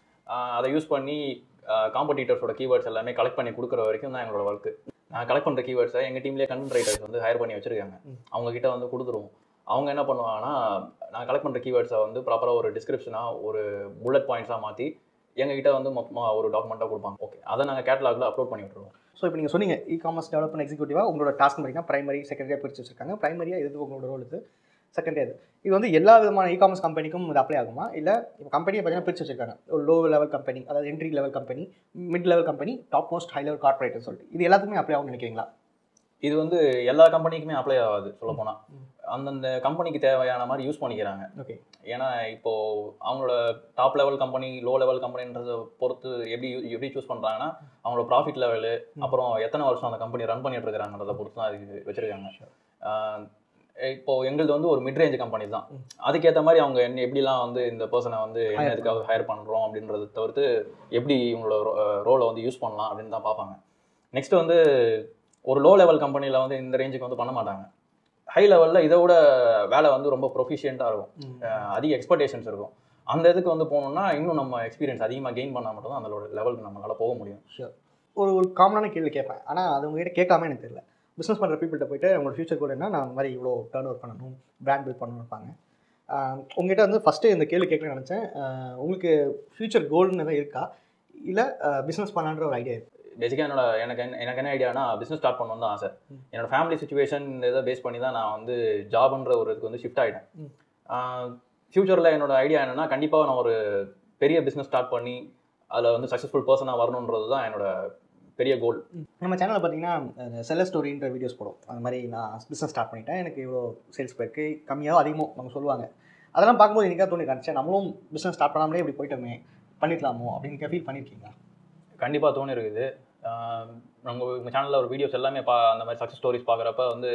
அதை யூஸ் பண்ணி காம்படிட்டர்ஸோட கீவேர்ட்ஸ் எல்லாமே கலெக்ட் பண்ணி கொடுக்குற வரைக்கும் தான் எங்களோட ஒர்க்கு நான் கலெக்ட் பண்ணுற கீவேர்ட்ஸை எங்கள் டீம்லேயே கண்டென்ட் ரைட்டர்ஸ் வந்து ஹையர் பண்ணி வச்சிருக்காங்க ம். அவங்க கிட்ட வந்து கொடுத்துருவோம் அவங்க என்ன பண்ணுவாங்கன்னா நான் கலெக்ட் பண்ணுற கீவேர்ட்ஸை வந்து ப்ராப்பராக ஒரு டிஸ்கிரிப்ஷனாக ஒரு புல்லட் பாயிண்ட்ஸாக மாற்றி எங்ககிட்ட வந்து மொத்தமாக ஒரு டாக்குமெண்ட்டாக கொடுப்பாங்க ஓகே அதை நாங்கள் கேட்டலாகில் அப்லோட் பண்ணி விட்டுருவோம் ஸோ இப்போ நீங்கள் சொன்னீங்க இ காமர்ஸ் டெவலப்மெண்ட் எக்ஸிக்யூட்டிவாக உங்களோட டாஸ்க் பார்த்தீங்கன்னா பிரைமரி செகண்டரியாக பிரித்து வச்சிருக்காங்க பிரைமரியாக இது உங்களோட ரோல் இது செகண்டரி இது இது வந்து எல்லா விதமான இ காமர்ஸ் கம்பெனிக்கும் இது அப்ளை ஆகுமா இல்லை இப்போ கம்பெனியை பார்த்தீங்கன்னா பிரித்து வச்சிருக்காங்க ஒரு லோ லெவல் கம்பெனி அதாவது entry level company mid level company top most high level கார்பரேட்னு சொல்லிட்டு இது எல்லாத்துக்குமே அப்ளை ஆகும்னு நினைக்கிறீங்களா இது வந்து எல்லா கம்பெனிக்குமே அப்ளை ஆகாது சொல்லப்போனால் ம். அந்தந்த கம்பெனிக்கு தேவையான மாதிரி யூஸ் பண்ணிக்கிறாங்க ஓகே ஏன்னா இப்போ அவங்களோட top level company low level கம்பெனின்றத பொறுத்து எப்படி யூ- எப்படி சூஸ் பண்றாங்கன்னா அவங்களோட ப்ராஃபிட் லெவலு அப்புறம் எத்தனை வருஷம் அந்த கம்பெனி ரன் பண்ணிட்டு இருக்காங்கன்றத பொறுத்து தான் அது வச்சிருக்காங்க ஆஹ் இப்போ எங்களுது வந்து ஒரு மிட் ரேஞ்ச் கம்பெனி தான் ம். அதுக்கேற்ற மாதிரி அவங்க என்ன எப்படிலாம் வந்து இந்த பர்சனை வந்து என்ன Hire எதுக்காக ஹையர் பண்ணுறோம் அப்படின்றத தவிர்த்து எப்படி இவங்களோட ரோலை வந்து யூஸ் பண்ணலாம் அப்படின்னு தான் பார்ப்பாங்க நெக்ஸ்ட் வந்து ஒரு லோ லெவல் கம்பெனியில் வந்து இந்த ரேஞ்சுக்கு வந்து பண்ண மாட்டாங்க ஹை லெவலில் இதை விட வேலை வந்து ரொம்ப ப்ரொஃபிஷியண்ட்டாக இருக்கும் அஹ் அதிக எக்ஸ்பெக்டேஷன்ஸ் இருக்கும் அந்த இதுக்கு வந்து போகணும்னா இன்னும் நம்ம எக்ஸ்பீரியன்ஸ் அதிகமாக கெயின் பண்ணால் மட்டும் தான் அந்த லெவலுக்கு நம்மளால போக முடியும் ஒரு ஒரு காமனான கேள்வி கேட்பேன் ஆனால் அது உங்ககிட்ட கேட்காம எனக்கு தெரியல பிஸ்னஸ் பண்ணுற பீப்பிள்கிட்ட போயிட்டு அவங்களோட ஃபியூச்சர் கூட என்ன நான் இந்த மாதிரி இவ்வளோ டேர்ன் ஓவர் பண்ணணும் பிராண்ட் பில்ட் பண்ணணும் இருப்பாங்க ஆஹ் உங்ககிட்ட வந்து ஃபஸ்ட்டு இந்த கேள்வி கேட்கணும்னு நினச்சேன் ஆஹ் உங்களுக்கு ஃபியூச்சர் கோல்னு எதாவது இருக்கா இல்லை பிஸ்னஸ் பண்ணலான்ற ஒரு ஐடியா இருக்கு பேசிக்காக என்னோட எனக்கு என்ன எனக்கு என்ன ஐடியானா பிஸ்னஸ் ஸ்டார்ட் பண்ணணும் தான் ஆசை ம். என்னோட ஃபேமிலி சுச்சுவேஷன் இதை பேஸ் பண்ணி தான் நான் வந்து ஜாப்ன்ற ஒரு இதுக்கு வந்து ஷிஃப்ட் ஆகிட்டேன் ம். ஃப்யூச்சரில் என்னோட ஐடியா என்னன்னா கண்டிப்பாக நான் ஒரு பெரிய பிஸ்னஸ் ஸ்டார்ட் பண்ணி அதில் வந்து சக்ஸஸ்ஃபுல் பர்சனாக வரணுன்றது தான் என்னோட பெரிய கோல் நம்ம சேனலில் பார்த்தீங்கன்னா செல்லர் ஸ்டோரின்ற வீடியோஸ் போடும் அந்த மாதிரி நான் பிஸ்னஸ் ஸ்டார்ட் பண்ணிட்டேன் எனக்கு இவ்வளோ சேல்ஸ் போயிருக்கு கம்மியாக அதிகமோ நம்ம சொல்லுவாங்க அதெல்லாம் பார்க்கும்போது எனக்கா தோணி காமிச்சேன் நம்மளும் பிஸ்னஸ் ஸ்டார்ட் பண்ணாமலே இப்படி போயிட்டோமே பண்ணிக்கலாமோ அப்படின்னு ஃபீல் பண்ணியிருக்கீங்களா கண்டிப்பாக தோணி இருக்குது உங்கள் உங்கள் சேனலில் ஒரு வீடியோஸ் எல்லாமே பா அந்த மாதிரி சக்ஸஸ் ஸ்டோரிஸ் பார்க்குறப்ப வந்து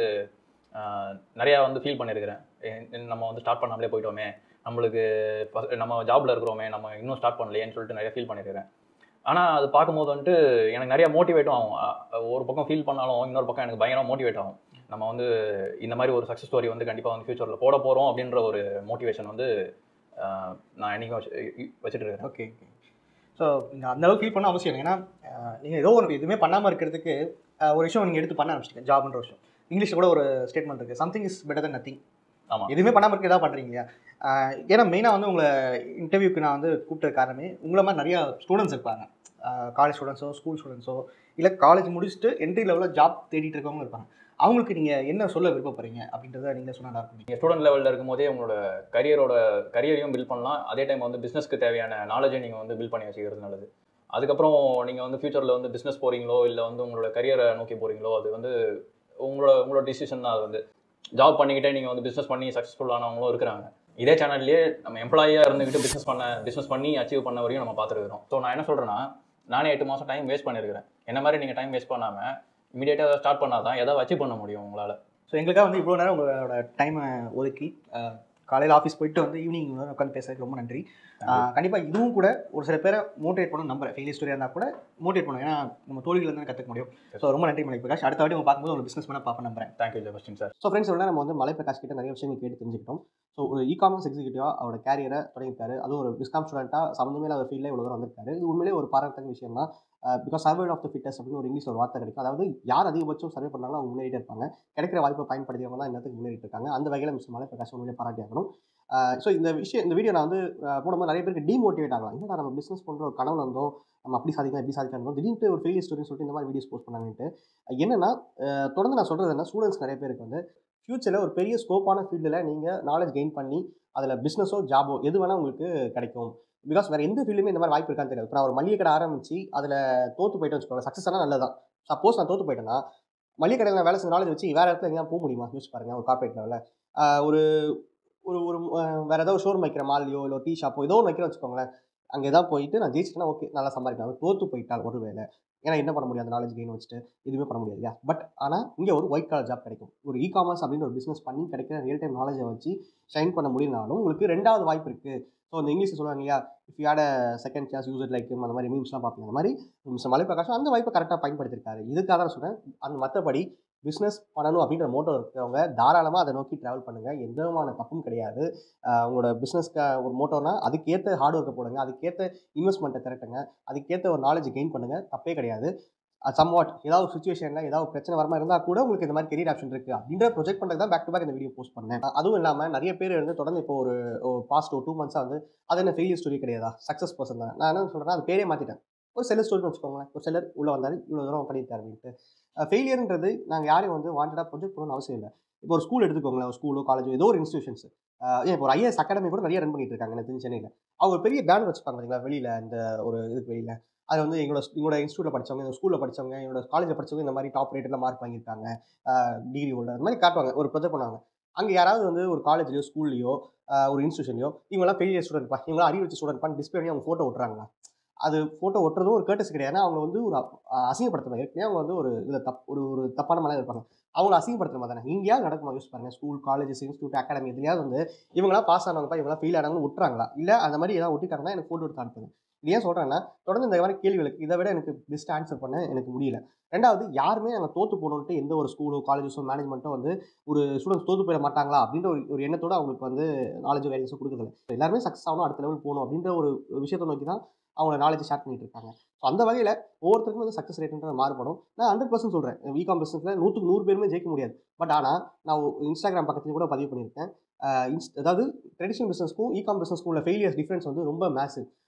ஆஹ், நிறையா வந்து ஃபீல் பண்ணியிருக்கிறேன் எ- நம்ம வந்து ஸ்டார்ட் பண்ணாமலே போயிட்டோமே நம்மளுக்கு first நம்ம ஜாப்ல இருக்கிறோமே நம்ம இன்னும் ஸ்டார்ட் பண்ணலையேன்னு சொல்லிட்டு நிறைய ஃபீல் பண்ணியிருக்கிறேன் ஆனால் அது பார்க்கும்போது வந்துட்டு எனக்கு நிறைய மோட்டிவேட்டும் ஆகும் அஹ், ஒரு பக்கம் ஃபீல் பண்ணாலும் இன்னொரு பக்கம் எனக்கு பயங்கரமாக மோட்டிவேட் ஆகும் நம்ம வந்து இந்த மாதிரி ஒரு சக்ஸஸ் ஸ்டோரி வந்து கண்டிப்பாக வந்து ஃபியூச்சரில் போட போகிறோம் அப்படின்ற ஒரு மோட்டிவேஷன் வந்து ஆஹ், நான் என்றைக்கும் வச்சு வச்சுட்டு இருக்கிறேன் ஓகே ஓகே ஸோ நீங்கள் அந்த அளவுக்கு ஃபீல் பண்ண அவசியம் இல்லை ஏன்னா நீங்கள் ஏதோ ஒரு எதுவுமே பண்ணாமல் இருக்கிறதுக்கு அஹ், ஒரு விஷயம் நீங்கள் எடுத்து பண்ண ஆரம்பிச்சிங்க ஜாப்ன்ற விஷயம் இங்கிலீஷில் கூட ஒரு ஸ்டேட்மெண்ட் இருக்குது something is better than nothing ஆமா. எதுவுமே பண்ணாமல் இருக்க ஏதாவது பண்ணுறீங்க இல்லையா அஹ், ஏன்னா மெயினாக வந்து உங்களை இன்டர்வியூக்கு நான் வந்து கூப்பிட்ட காரணமே உங்களை மாதிரி நிறையா ஸ்டூடெண்ட்ஸ் இருப்பாங்க காலேஜ் ஸ்டூடெண்ட்ஸோ ஸ்கூல் ஸ்டூடெண்ட்ஸோ இல்லை காலேஜ் முடிச்சுட்டு என்ட்ரி லெவலில் ஜாப் தேடிட்டு இருக்கவங்க இருப்பாங்க அவங்களுக்கு நீங்கள் என்ன சொல்ல விருப்பப்படுறீங்க அப்படின்றத நீங்கள் சொன்னா நல்லா இருக்கும் நீங்கள் ஸ்டூடெண்ட் லெவலில் இருக்கும்போதே உங்களோட கரியரோட கரியரையும் பில்ட் பண்ணலாம் அதே டைம் வந்து பிஸ்னஸ்க்கு தேவையான நாலேஜை நீங்கள் வந்து பில்ட் பண்ணி வச்சுக்கிறது நல்லது அதுக்கப்புறம் நீங்கள் வந்து ஃபியூச்சரில் வந்து பிஸ்னஸ் போகிறீங்களோ இல்லை வந்து உங்களோட கரியரை நோக்கி போகிறீங்களோ அது வந்து உங்களோட உங்களோட டிசிஷன் தான் அது வந்து ஜாப் பண்ணிக்கிட்டே நீங்கள் வந்து பிஸ்னஸ் பண்ணி சக்ஸஸ்ஃபுல் ஆனவங்களும் இருக்கிறாங்க இதே சேனல்லையே நம்ம எம்ப்ளாயியாக இருந்துக்கிட்டு பிஸ்னஸ் பண்ண பிஸ்னஸ் பண்ணி அச்சீவ் பண்ண வரையும் நம்ம பார்த்துருக்கிறோம் ஸோ நான் என்ன சொல்கிறேன்னா நானே எட்டு மாதம் டைம் வேஸ்ட் பண்ணியிருக்கிறேன் என்ன மாதிரி நீங்கள் டைம் வேஸ்ட் பண்ணாமல் இமீடியட்டாக ஸ்டார்ட் பண்ணால் தான் எதாவது அச்சீவ் பண்ண முடியும் உங்களால் ஸோ எங்களுக்காக வந்து இவ்வளோ நேரம் உங்களோட டைமை ஒதுக்கி காலையில் ஆஃபீஸ் போயிட்டு வந்து ஈவினிங் உட்காந்து பேசுறதுக்கு ரொம்ப நன்றி கண்டிப்பாக இதுவும் கூட ஒரு சில பேரை மோட்டிவேட் பண்ண நம்புறேன் ஃபெயிலியர் ஸ்டோரியாக இருந்தால் கூட மோட்டிவேட் பண்ணும் ஏன்னா நம்ம தோல்வியில் இருந்து கற்றுக்க முடியும் ஸோ ரொம்ப நன்றி மலை பிரகாஷ் அடுத்த வாட்டி உங்க பார்க்கும்போது ஒரு பிஸ்னஸ் பண்ண பார்ப்பேன் நம்புறேன் thank you Jebastin sir so friends உடனே நம்ம வந்து மலை பிரகாஷ் கிட்ட நிறைய விஷயங்கள் கேட்டு தெரிஞ்சுக்கிட்டோம் ஸோ ஒரு இ காமர்ஸ் எக்ஸிக்யூட்டிவாக அவரோட கேரியரை தொடங்கியிருக்காரு அதுவும் ஒரு பிஸ்காம் ஸ்டூடெண்ட்டாக சம்மந்தமே இல்லாத ஃபீல்டில் இவ்வளோ தூரம் வந்திருக்காரு இது உண்மையிலே ஒரு பாராட்டத்தக்க விஷயம் தான் because survey of the fittest அப்படின்னு ஒரு இங்கிலீஷ் ஒரு வார்த்தை கிடைக்கும் அதாவது யார் அதிகபட்சம் சர்வே பண்ணாங்களோ அவங்க முன்னேறிட்டே இருப்பாங்க கிடைக்கிற வாய்ப்பை பயன்படுத்தியவங்க தான் இன்னத்துக்கு முன்னேறிட்டு இருக்காங்க அந்த வகையில் மிஸ்டர் மலை பிரகாஷ் உண்மையிலே பாராட்டி ஆகணும் ஸோ இந்த விஷயம் இந்த வீடியோ நான் வந்து அஹ், போடும்போது நிறைய பேருக்கு டிமோட்டிவேட் ஆகலாம் என்னடா நம்ம பிஸ்னஸ் பண்ணுற ஒரு கனவு வந்தோம் நம்ம அப்படி சாதிக்கலாம் இப்படி சாதிக்கலாம் இருந்தோம் திடீர்னு ஒரு ஃபெயிலியர் ஸ்டோரின்னு சொல்லிட்டு இந்த மாதிரி வீடியோஸ் போஸ்ட் பண்ணாங்கன்ட்டு என்னன்னா அஹ், தொடர்ந்து நான் சொல்கிறது என்ன ஸ்டூடெண்ட்ஸ் நிறைய பேருக்கு வந்து ஃப்யூச்சரில் ஒரு பெரிய ஸ்கோப்பான ஃபீல்டில் நீங்கள் நாலேஜ் கெயின் பண்ணி அதில் பிஸ்னஸோ ஜாபோ எது வேணால் உங்களுக்கு கிடைக்கும் பிகாஸ் வேறு எந்த ஃபீல்டுமே இந்த மாதிரி வாய்ப்பு இருக்கான்னு தெரியாது இப்போ நான் ஒரு மளிகை கடை ஆரம்பிச்சு அதில் தோற்று போயிட்டு வச்சுக்கோங்க சக்ஸஸ் ஆனால் நல்லதான் சப்போஸ் நான் தோற்று போயிட்டேன்னா மளிகை கடையில் நான் வேலை செஞ்ச நாலேஜ் வச்சு வேறு இடத்துல எங்கேயா போக முடியுமா யோசிச்சு பாருங்க ஒரு கார்பரேட் லெவலில் ஒரு ஒரு ஒரு அஹ், வேற ஏதாவது ஷோரூம் வைக்கிற மால்லையோ இல்லை டீ ஷாப்போ ஏதோ ஒன்று வைக்கிறேன் வச்சுக்கோங்களேன் அங்கே தான் போயிட்டு நான் ஜெயிச்சிட்டேன்னா ஓகே நல்லா சம்பாதிக்கலாம் தோற்று போயிட்டால் ஒரு வேலை ஏன்னா என்ன பண்ண முடியாது நாலேஜ் கெயின் வச்சுட்டு எதுவுமே பண்ண முடியாது இல்லையா பட் ஆனால் இங்கே ஒரு ஒயிட் கலர் ஜாப் கிடைக்கும் ஒரு இ காமர்ஸ் அப்படின்னு ஒரு பிஸ்னஸ் பண்ணி கிடைக்கிற ரியல் டைம் நாலேஜை வச்சு ஷைன் பண்ண முடியலனாலும் உங்களுக்கு ரெண்டாவது வாய்ப்பு இருக்குது ஸோ அந்த இங்கிலீஷ் சொல்லுவாங்க இல்லையா if you add second class use like அந்த மாதிரி மீம்ஸ்லாம் பார்ப்பீங்க அந்த மாதிரி மிஸ்டர் மலைப்பிரகாஷம் அந்த வாய்ப்பை கரெக்டாக பயன்படுத்திருக்காரு இதுக்காக தான் சொல்கிறேன் அந்த மற்றபடி பிஸ்னஸ் பண்ணணும் அப்படின்ற மோட்டோ இருக்கிறவங்க தாராளமாக அதை நோக்கி ட்ராவல் பண்ணுங்கள் எந்த விதமான தப்பும் கிடையாது ஆஹ் உங்களோட பிஸ்னஸ்க்கு ஒரு மோட்டோனா அதுக்கேற்ற ஹார்ட் ஒர்க்கை போடுங்க அதுக்கேற்ற இன்வெஸ்ட்மெண்ட்டை திரட்டுங்க அதுக்கேற்ற ஒரு நாலேஜ் கெயின் பண்ணுங்கள் தப்பே கிடையாது சம்வாட் ஏதாவது ஒரு சுச்சுவேஷனில் ஏதாவது ஒரு பிரச்சனை வரமா இருந்தால் கூட உங்களுக்கு இந்த மாதிரி கெரியர் ஆப்ஷன் இருக்குது அப்படின்ற ப்ரொஜெக்ட் பண்ணுறது தான் பேக் டு பேக் இந்த வீடியோ போஸ்ட் பண்ணேன் அ- அதுவும் இல்லாமல் நிறைய பேர் வந்து தொடர்ந்து இப்போ ஒரு பாஸ்ட் ஒரு டூ மந்த்ஸாக வந்து அது என்ன ஃபெயிலியர் ஸ்டோரி கிடையாதா சக்ஸஸ் பர்சன் தான் நான் என்ன சொல்கிறேன்னா அது பேரே மாற்றிட்டேன் ஒரு செல்லர் ஸ்டோரின்னு வச்சுக்கோங்களேன் ஒரு செல்லர் உள்ளே வந்தார் இவ்வளோ தூரம் பண்ணியிருக்காரு அப்படின்ட்டு ஃபெயிலியர்ன்றது நாங்கள் யாரையும் வந்து வாண்டடாக ப்ரொஜெக்ட் பண்ணணும்னு அவசியம் இல்லை இப்போ ஒரு ஸ்கூல் எடுத்துக்கோங்களேன் ஒரு ஸ்கூலோ காலேஜோ ஏதோ ஒரு இன்ஸ்டியூஷன்ஸ் ஏன் இப்போ ஒரு ஐஏஎஸ் அகாடமி கூட நிறைய ரன் பண்ணிட்டு இருக்காங்க எனக்கு தெரிஞ்ச சென்னையில் அவங்க ஒரு பெரிய பேனர் வச்சுப்பாங்க பார்த்தீங்களா வெளியில் இந்த ஒரு இதுக்கு வெளியில் அது வந்து எங்களோட எங்களோட இன்ஸ்டியூட்டில் படிச்சவங்க எங்கள் ஸ்கூலில் படிச்சவங்க என்னோட காலேஜில் படிச்சவங்க இந்த மாதிரி டாப் ரேட்டில் மார்க் வாங்கியிருக்காங்க டிகிரி ஹோல்டர் அந்த மாதிரி காட்டுவாங்க ஒரு ப்ரொஜெக்ட் பண்ணுவாங்க அங்கே யாராவது வந்து ஒரு காலேஜ்லையோ ஸ்கூல்லையோ ஒரு இன்ஸ்டியூஷன்லையோ இவங்களாம் பெரிய ஸ்டூடெண்ட் பா இவங்களாம் அறிவு வச்சு ஸ்டூடெண்ட் பண்ணி டிஸ்பிளே பண்ணி அவங்க ஃபோட்டோ விட்றாங்களா அது ஃபோட்டோ ஒட்டுறதும் ஒரு கேட்டஸ் கிடையாது ஏன்னா அவங்க வந்து ஒரு அ- அசிங்கப்படுத்துறாங்க ஏற்கனவே அவங்க வந்து ஒரு இதில் தப் ஒரு ஒரு தப்பான மலை இருப்பாங்க அவங்கள அசிங்கப்படுத்துற மாதிரி தானே இங்கேயாவது நடக்குமா யூஸ் பாருங்க ஸ்கூல் காலேஜஸ் இன்ஸ்டியூட் அகாடமி எதுலையாவது வந்து இவங்களாம் பாஸ் ஆனவங்கப்பா இவங்களாம் ஃபெயில் ஆனவங்க விட்டுறாங்களா இல்லை அந்த மாதிரி ஏதாவது ஒட்டிட்டாங்கன்னா எனக்கு ஃபோட்டோ எடுத்து அனுப்புங்க இது ஏன் சொல்கிறேன்னா தொடர்ந்து இந்த மாதிரி கேள்விகளுக்கு இதை விட எனக்கு பெஸ்ட் ஆன்சர் பண்ண எனக்கு முடியல ரெண்டாவது யாருமே நாங்கள் தோத்து போகணுன்ட்டு எந்த ஒரு ஸ்கூலோ காலேஜஸோ மேனேஜ்மெண்ட்டோ வந்து ஒரு ஸ்டூடெண்ட்ஸ் தோத்து போயிட மாட்டாங்களா அப்படின்ற ஒரு ஒரு எண்ணத்தோட அவங்களுக்கு வந்து நாலேஜ் கைடன்ஸோ கொடுக்குறதில்ல எல்லாருமே சக்ஸஸ் ஆகணும் அடுத்த லெவல் போகணும் அப்படின்ற ஒரு ஒரு விஷயத்தை நோக்கி தான் அவங்க நாலேஜ் ஷேர் பண்ணிட்டு இருக்காங்க ஸோ அந்த வகையில் ஒவ்வொருத்தருக்கும் வந்து சக்ஸஸ் ரேட்ன்றது மாறுபடும் நான் ஹண்ட்ரட் பர்சன்ட் சொல்கிறேன் இகாம் பிஸ்னஸில் நூற்றுக்கு நூறு பேருமே ஜெயிக்க முடியாது பட் ஆனால் நான் ஒரு இன்ஸ்டாகிராம் பக்கத்துலையும் கூட பதிவு பண்ணியிருக்கேன் ஆஹ் இன்ஸ் அதாவது ட்ரெடிஷனல் பிஸ்னஸ்க்கும் இகாம் பிஸ்னஸ்க்கும் உள்ள ஃபெயிலியர்ஸ் டிஃப்ரென்ஸ் வந்து ரொம்ப மேசிவ்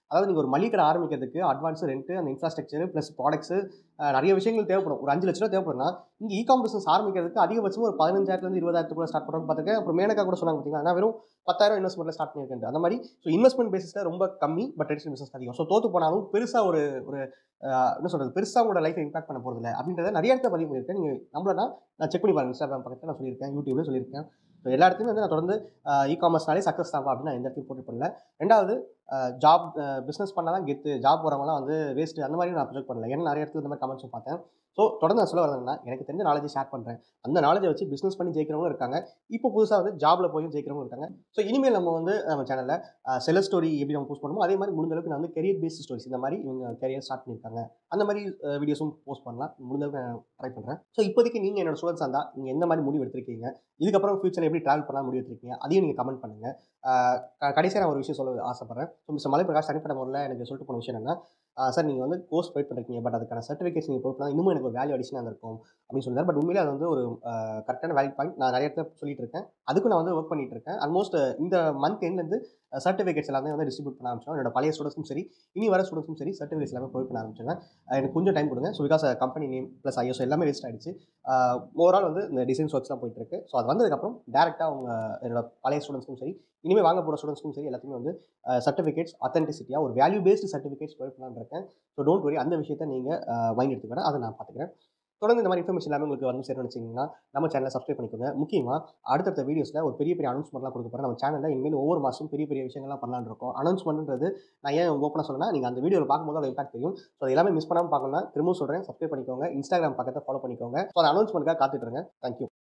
அதாவது நீங்கள் ஒரு மளிகை கடை ஆரம்பிக்கிறதுக்கு அட்வான்ஸ் ரெண்ட்டு அந்த இன்ஃப்ராஸ்ட்ரக்சர் ப்ளஸ் ப்ராடக்ட்ஸு நிறைய விஷயங்கள் தேவைப்படும் ஒரு அஞ்சு லட்ச ரூபா தேவைப்படும்னா இங்கே இ காம் பிஸ்னஸ் ஆரம்பிக்கிறதுக்கு அதிகபட்சம் ஒரு பதினஞ்சாயிரத்துலேருந்து இருபதாயிரத்துக்குள்ள ஸ்டார்ட் பண்ணுறோம் பார்த்துருக்கேன் அப்புறம் மேனக்கா கூட சொன்னாங்க பார்த்தீங்களா நான் வெறும் பத்தாயிரம் இன்வெஸ்ட்மெண்ட்டில் ஸ்டார்ட் பண்ணியிருக்கேன் அந்த மாதிரி ஸோ இன்வெஸ்ட்மெண்ட் பேசிஸில் ரொம்ப கம்மி பட் ட்ரெடிஷனல் பிஸ்னஸ் அதிகம் ஸோ தோத்து போனாலும் பெருசாக ஒரு ஒரு ஆஹ், என்ன சொல்கிறது பெருசாக உங்களோட லைஃப்பை இம்பாக்ட் பண்ண போகிறதில்ல அப்படின்றத நிறைய இடத்துல பதிவு பண்ணியிருக்கேன் நீங்கள் நம்மளனா நான் செக் பண்ணி பாருங்க இன்ஸ்டாகிராம் பக்கத்தில் நான் சொல்லியிருக்கேன் யூடியூப்ல சொல்லியிருக்கேன் ஸோ எல்லா இடத்துலையும் வந்து நான் தொடர்ந்து இ காமர்ஸ்னாலே சக்ஸஸ் தான் அப்படின்னு நான் எந்த இடத்தையும் போட்டு பண்ணல ரெண்டாவது ஜாப் பிஸ்னஸ் பண்ணால் தான் கெத்து ஜாப் போகிறவங்களாம் வந்து வேஸ்ட்டு அந்த மாதிரி நான் ப்ரொஜெக்ட் பண்ணல ஏன்னா நிறைய இடத்துல இந்த மாதிரி கமெண்ட்ஸும் பார்த்தேன் ஸோ தொடர்ந்து நான் சொல்ல வரதுன்னா எனக்கு தெரிஞ்ச நாலேஜை ஷேர் பண்ணுறேன் அந்த நாலேஜை வச்சு பிஸ்னஸ் பண்ணி ஜெயிக்கிறவங்களும் இருக்காங்க இப்போ புதுசாக வந்து ஜாப்ல போய் ஜெயிக்கிறவங்க இருக்காங்க ஸோ இனிமேல் நம்ம வந்து நம்ம சேனலில் செல ஸ்டோரி எப்படி நம்ம போஸ்ட் பண்ணுமோ அதே மாதிரி முடிஞ்ச அளவுக்கு நான் வந்து கெரியர் பேஸ்ட் ஸ்டோரிஸ் இந்த மாதிரி இவங்க கெரியர் ஸ்டார்ட் பண்ணியிருக்காங்க அந்த மாதிரி வீடியோஸும் போஸ்ட் பண்ணலாம் முடிஞ்ச அளவுக்கு நான் ட்ரை பண்ணுறேன் ஸோ இப்போதைக்கு நீங்கள் என்னோட ஸ்டூடெண்ட்ஸ் இருந்தால் நீங்கள் எந்த மாதிரி முடிவு எடுத்திருக்கீங்க இதுக்கப்புறம் ஃபியூச்சரில் எப்படி ட்ராவல் பண்ணலாம் முடிவு எடுத்திருக்கீங்க அதையும் நீங்கள் கமெண்ட் பண்ணுங்கள் கடைசியாக நான் ஒரு விஷயம் சொல்ல ஆசைப்பட்றேன் ஸோ மிஸ்டர் மலை பிரகாஷ் தனிப்பட்ட முறையில் எனக்கு சொல்லிட்டு போன விஷயம் என்ன சார் நீங்கள் வந்து கோர்ஸ் ப்ரொவைட் பண்ணிருக்கீங்க பட் அதுக்கான சர்டிஃபிகேட்ஸ் நீங்கள் ப்ரொவைட் பண்ணால் இன்னும் எனக்கு ஒரு வேல்யூ அடிஷனாக இருக்கும் அப்படின்னு சொல்லியிருந்தார் பட் உண்மையிலே அது வந்து ஒரு கரெக்டான வேல்யூ பாயிண்ட் நான் நிறைய இடத்துல சொல்லிட்டு இருக்கேன் அதுக்கும் நான் வந்து ஒர்க் பண்ணிட்டு இருக்கேன் ஆல்மோஸ்ட் இந்த மந்த் எண்ட்லேருந்து சர்டிஃபிகேட்ஸ் எல்லாமே வந்து டிஸ்ட்ரிபியூட் பண்ண ஆரம்பிச்சோம் என்னோட பழைய ஸ்டூடெண்ட்ஸும் சரி இனி வர ஸ்டூடெண்ட்ஸும் சரி சர்டிஃபிகேட்ஸ் எல்லாமே ப்ரொவைட் பண்ண ஆரம்பிச்சாங்க எனக்கு கொஞ்சம் டைம் கொடுங்க so because company name plus IS எல்லாமே ரெஜிஸ்டர் ஆயிடுச்சு ஓவரால் வந்து இந்த டிசைன்ஸ் ஒர்க்ஸ்லாம் போயிட்டு இருக்கு ஸோ அது வந்ததுக்கப்புறம் டேரெக்டாக அவங்க என்னோட பழைய ஸ்டூடெண்ட்ஸ்க்கும் சரி இனிமேல் வாங்க போகிற ஸ்டூடெண்ட்ஸ்க்கும் சரி எல்லாத்தையுமே வந்து சர்டிஃபிகேட்ஸ் அத்தன்டிசிட்டியாக ஒரு வேல்யூ பேஸ்டு சர்டிஃபிகேட்ஸ் ப்ரொவைட் பண்ணலான்னு இருக்கேன் ஸோ டோன்ட் வரி அந்த விஷயத்தை நீங்கள் மைண்ட் எடுத்துக்கிறேன் அதை நான் பார்த்துக்கிறேன் தொடர்ந்து இந்த மாதிரி இன்ஃபர்மேஷன் எல்லாமே உங்களுக்கு வந்து சேரணும்னு வச்சிங்கன்னா நம்ம சேனலை சப்ஸ்கிரைப் பண்ணிக்கோங்க முக்கியமாக அடுத்தடுத்த வீடியோஸில் ஒரு பெரிய பெரிய அனௌன்ஸ்மெண்ட்லாம் கொடுக்க போகிறேன் நம்ம சேனலில் இனிமேல் ஒவ்வொரு மாதம் பெரிய பெரிய விஷயங்கள்லாம் பண்ணலான்னு இருக்கோம் அனௌன்ஸ்மெண்ட்ன்றது நான் ஏன் ஓப்பனாக சொன்னா நீங்கள் அந்த வீடியோவில் பார்க்கும்போது அதோட இம்பாக்ட் தெரியும் ஸோ அது எல்லாமே மிஸ் பண்ணாமல் பார்க்கணும்னா திரும்பவும் சொல்கிறேன் சப்ஸ்கிரைப் பண்ணிக்கோங்க இன்ஸ்டாகிராம் பக்கத்தை ஃபாலோ பண்ணிக்கோங்க ஸோ அந்த அனௌன்ஸ்மெண்ட்டுக்காக காத்துட்டு இருங்க தேங்க்யூ